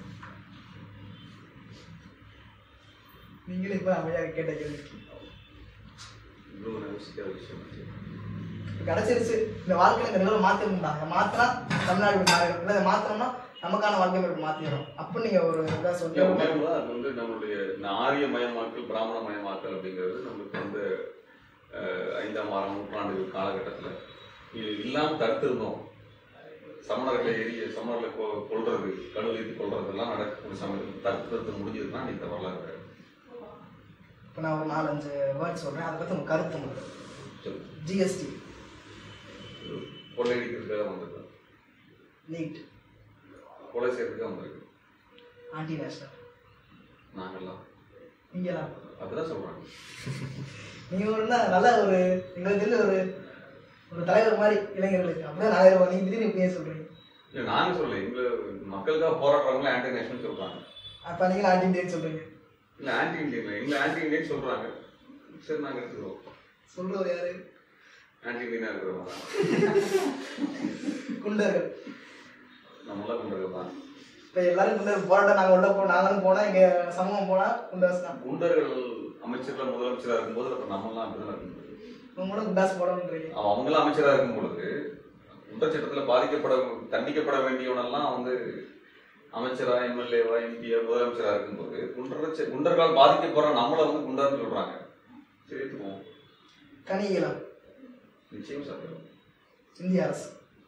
நீங்களும் இப்போ அமைதியாக கேட்ட கேள்வி இவ்வளவு யோசிக்காத விஷயம் ஆச்சு. இப்போ கிடச்சிருச்சு இந்த வாழ்க்கையில் இந்த நிகழ்வு மாற்றிருந்தா அதை மாற்றினா தமிழ்நாடு இப்படி மாறிடும் இல்லை இதை மாற்றினோம்னா நமக்கான வாழ்க்கை இப்படி மாற்றிடும் அப்படின்னு நீங்கள் ஒரு இதாக இல்ல, சொல்லி உண்மையாலுமே அது வந்து நம்மளுடைய இந்த ஆரிய மயமாக்கல் பிராமண மயமாக்கல் அப்படிங்கிறது நம்மளுக்கு வந்து அஹ், ஐந்தாம் ஆறாம் நூற்றாண்டு காலகட்டத்துல இது இல்லாம தடுத்திருந்தோம் சமணர்களை எரிய சமணர்களை கொ- கொல்றது கழுவித்து கொல்றதெல்லாம் நடக்கக்கூடிய சமயத்தில் தடுத்து முடிஞ்சதுன்னா இந்த வரலாறு வேற. இப்போ நான் ஒரு நாலஞ்சு வேர்ட் சொல்கிறேன் அதை பற்றி உங்கள் கருத்து உங்களுக்கு சொல்லு. ஜிஎஸ்டி கொள்ளையடிக்கிறதுக்காக வந்திருக்கு நீட் கொலை செய்யறதுக்காக வந்திருக்கு ஆன்டி நேஷனல் நாங்கெல்லாம் நீங்களாம் அப்படிதான் சொல்றாங்க நீங்கள் ஒரு நாள் நல்ல ஒரு எங்களுக்கு தெரிஞ்ச ஒரு ஒரு தலைவர் மாதிரி இளைஞர்களுக்கு அப்படியே நாளைய ரூபாய் நீங்கள் திடீர்னு இப்படியே சொல்கிறீங்க இல்ல நாங்க சொல்லல எங்க மக்களுக்காக போராடுறவங்கள ஆன்டி நேஷனல் சொல்றாங்க அப்போ நீங்கள் ஆன்டி இந்தியன் சொல்கிறீங்க இல்ல ஆன்டி இந்தியன் இல்ல எங்களை ஆன்டி இந்தியன் சொல்றாங்க சரி நாங்க எடுத்துக்கிறோம் சொல்கிறவர் யாரு ஆன்டி இந்தியனா இருக்கிறவங்க குண்டர்கள் நம்மளாம் கொண்டது தான் இப்போ எல்லாரும் குண்டர் போராட்டம் நாங்கள் உள்ள போ நாங்களும் போனால் எங்கள் சமூகம் போனால் குண்டர்ஸ் தான் குண்டர்கள் அமைச்சர்ல முதலமைச்சரா இருக்கும்போது அப்புறம் நம்மலாம் அப்படிதான் இருக்க முடியும் உங்களும் குண்டாஸ் போடணுன்றீங்க அவன் அவங்களாம் அமைச்சரா இருக்கும் பொழுது குற்றச்சட்டத்துல பாதிக்கப்பட தண்டிக்கப்பட வேண்டியவனெல்லாம் வந்து அமைச்சரா எம்எல்ஏவா எம்பியா முதலமைச்சரா இருக்கும்போது குண்டர் குண்டர்களால் பாதிக்கப்படுற நம்மளை வந்து குண்டர்னு சொல்றாங்க சரி ஏத்துக்குவோம் கனிகளம் நிச்சயம் சத்தியம் இந்திய அரசு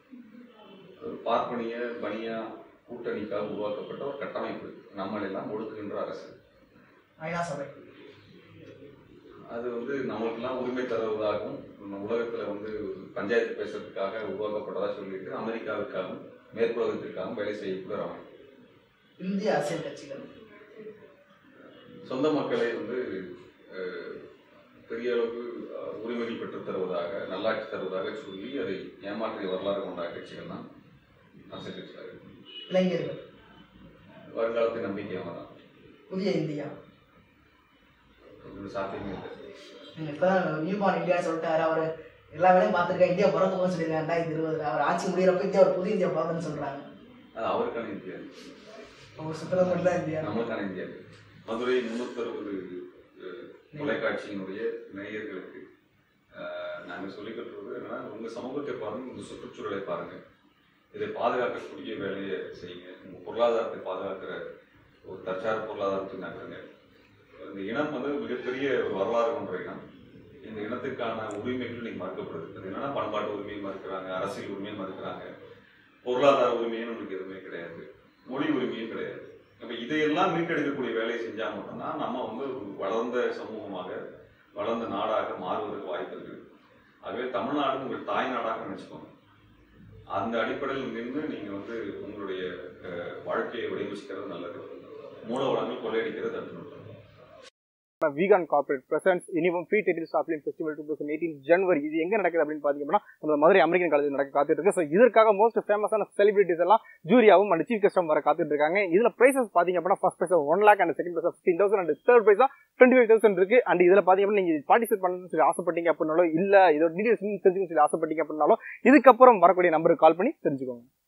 ஒரு பார்ப்பனிய பனியா கூட்டணிக்காக உருவாக்கப்பட்ட ஒரு கட்டமைப்பு நம்மளெல்லாம் ஒடுக்குகின்ற அரசு ஐநா சபை அது வந்து நம்மளுக்கெல்லாம் உரிமை தருவதாகவும் நம்ம உலகத்துல வந்து பஞ்சாயத்து பேசுறதுக்காக உருவாக்கப்பட்டதா சொல்லிட்டு அமெரிக்காவுக்காகவும் மேற்குலகத்திற்காகவும் வேலை செய்யக்கூடிய ஒரு அமைப்பு இந்திய அரசியல் கட்சிகள் சொந்த மக்களை வந்து அஹ், பெரிய அளவுக்கு அஹ், உரிமைகள் பெற்றுத் தருவதாக நல்லாட்சி தருவதாக சொல்லி அதை ஏமாற்றிய வரலாறு கொண்ட கட்சிகள் தான் அரசியல் கட்சிகள் இளைஞர்கள் வருங்காலத்தை நம்பிக்கையாக தான் புதிய இந்தியா இது சாத்தியமே இல்லை நீங்க இப்பதான் நியூ பார்ன் இந்தியான்னு சொல்லிட்டாரு அவர் எல்லா வேலையும் பார்த்துருக்கேன் இந்தியா பிறக்க போகும்னு சொல்லியிருக்காங்க ரெண்டாயிரத்தி இருபதுல அவர் ஆட்சி முடியிறப்ப இந்தியா ஒரு புது இந்தியா பிறகுன்னு சொல்றாங்க அது அவருக்கான இந்தியா அவர் சுத்தம் மட்டும் தான் இந்தியா நம்மளுக்கான இந்தியா மதுரை முன்னூத்தி அறுபது தொலைக்காட்சியினுடைய நேயர்களுக்கு அஹ், நாங்க சொல்லிக்கிட்டு என்னன்னா உங்க சமூகத்தை பாருங்க உங்க சுற்றுச்சூழலை பாருங்க இதை பாதுகாக்கக்கூடிய வேலையை செய்யுங்க உங்க பொருளாதாரத்தை பாதுகாக்கிற ஒரு தற்சார்பு பொருளாதாரத்தை நகருங்க இந்த இனம் வந்து மிகப்பெரிய ஒரு வரலாறு கொண்ட இனம் இந்த இனத்துக்கான உரிமைகள் இன்னைக்கு மறுக்கப்படுது அது என்னன்னா பண்பாட்டு உரிமையை மறுக்கிறாங்க அரசியல் உரிமையை மறுக்கிறாங்க பொருளாதார உரிமையும் நமக்கு எதுவுமே கிடையாது மொழி உரிமையும் கிடையாது அப்ப இதையெல்லாம் மீட்டெடுக்கக்கூடிய வேலையை செஞ்சா மட்டும்தான் நம்ம வந்து ஒரு வளர்ந்த சமூகமாக வளர்ந்த நாடாக மாறுவதற்கு வாய்ப்பு இருக்கு ஆகவே தமிழ்நாடு உங்கள் தாய் நாடாக நினைச்சுக்கோங்க அந்த அடிப்படையில் நின்று நீங்க வந்து உங்களுடைய அஹ், வாழ்க்கையை வடிவமைச்சுக்கிறது நல்லது மூல வளங்கள் கொள்ளையடிக்கிறது தடுக்கணும் வீகான் கார்பரேட் பிரசன்ஸ் இனிவும் ஃப்ரீ டெட்டில் ஷாப்லின் ஃபெஸ்டிவல் டூ தௌசண்ட் எயிட்டீன் ஜனவரி இது எங்க நடக்குது அப்படின்னு பாத்தீங்கன்னா நம்ம மதுரை அமெரிக்கன் காலேஜ் நடக்க காத்துட்டு இருக்கு ஸோ இதற்காக மோஸ்ட் ஃபேமஸான செலிபிரிட்டிஸ் எல்லாம் ஜூரியாவும் அண்ட் சீஃப் கெஸ்டும் வர காத்துட்டு இருக்காங்க இதுல பிரைசஸ் பாத்தீங்க அப்படின்னா first prize one lakh and second prize fifteen thousand and third பிரைஸா டுவெண்ட்டி ஃபைவ் தௌசண்ட் இருக்கு அண்ட் இதுல பாத்தீங்க அப்படின்னா நீங்க பார்ட்டிசிபேட் பண்ணணும்னு சொல்லி ஆசைப்பட்டீங்க அப்படின்னாலும் இல்ல இதோட டீடைல்ஸ் தெரிஞ்சுக்கணும்னு சொல்லி ஆசைப்பட்டீங்க அப்படின்னாலும் இதுக்கப்புறம் வரக்கூடிய நம்பருக்கு கால் பண்ணி தெரிஞ்சுக்கோங்க